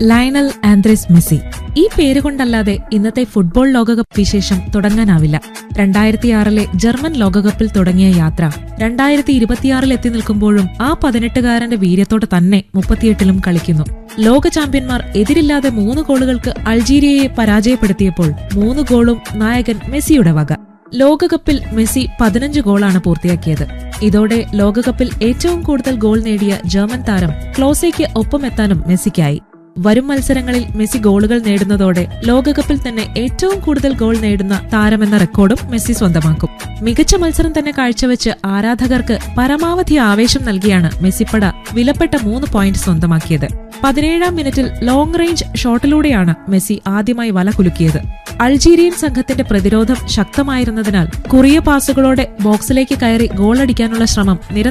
Lionel Andrés Messi ഈ പേര് കൊണ്ടല്ലാതെ ഇന്നത്തെ ഫുട്ബോൾ ലോകകപ്പ് വിശേഷം തുടങ്ങാനാവില്ല രണ്ടായിരത്തിയാറിലെ ജർമ്മൻ ലോകകപ്പിൽ തുടങ്ങിയ യാത്ര രണ്ടായിരത്തി ഇരുപത്തിയാറിൽ എത്തി നിൽക്കുമ്പോഴും ആ പതിനെട്ടുകാരന്റെ വീര്യത്തോടെ തന്നെ മുപ്പത്തിയെട്ടിലും കളിക്കുന്നു ലോക ചാമ്പ്യന്മാർ എതിരില്ലാതെ മൂന്ന് ഗോളുകൾക്ക് അൾജീരിയയെ പരാജയപ്പെടുത്തിയപ്പോൾ മൂന്ന് ഗോളും നായകൻ മെസ്സിയുടെ വക ലോകകപ്പിൽ മെസ്സി പതിനഞ്ച് ഗോളാണ് പൂർത്തിയാക്കിയത് ഇതോടെ ലോകകപ്പിൽ ഏറ്റവും കൂടുതൽ ഗോൾ നേടിയ ജർമ്മൻ താരം ക്ലോസയ്ക്ക് ഒപ്പമെത്താനും മെസ്സിക്കായി വരും മത്സരങ്ങളിൽ മെസ്സി ഗോളുകൾ നേടുന്നതോടെ ലോകകപ്പിൽ തന്നെ ഏറ്റവും കൂടുതൽ ഗോൾ നേടുന്ന താരമെന്ന റെക്കോർഡും മെസ്സി സ്വന്തമാക്കും മികച്ച മത്സരം തന്നെ കാഴ്ചവെച്ച് ആരാധകർക്ക് പരമാവധി ആവേശം നൽകിയാണ് മെസ്സിപ്പട വിലപ്പെട്ട മൂന്ന് പോയിന്റ് സ്വന്തമാക്കിയത് പതിനേഴാം മിനിറ്റിൽ ലോങ് റേഞ്ച് ഷോട്ടിലൂടെയാണ് മെസ്സി ആദ്യമായി വല കുലുക്കിയത് അൾജീരിയൻ സംഘത്തിന്റെ പ്രതിരോധം ശക്തമായിരുന്നതിനാൽ കുറിയ പാസുകളോടെ ബോക്സിലേക്ക് കയറി ഗോളടിക്കാനുള്ള ശ്രമം നിരന്തരം